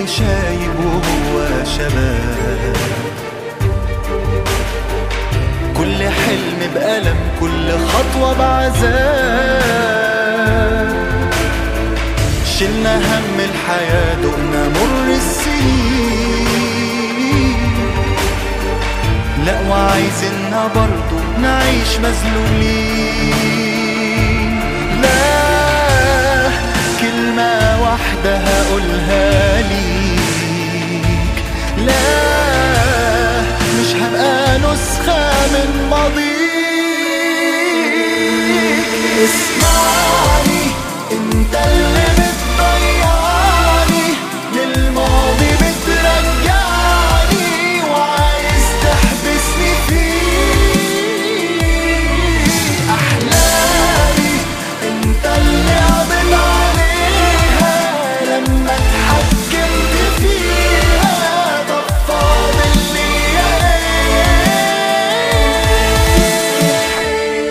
شايب وهو شباب كل حلم بألم كل خطوة بعذاب شلنا هم الحياة دقنا مر السنين لا وعايزيننا برضو نعيش مذلولين لا كلمة واحدة هقولها ليك لا مش هبقى نسخة من ماضيك اسمعني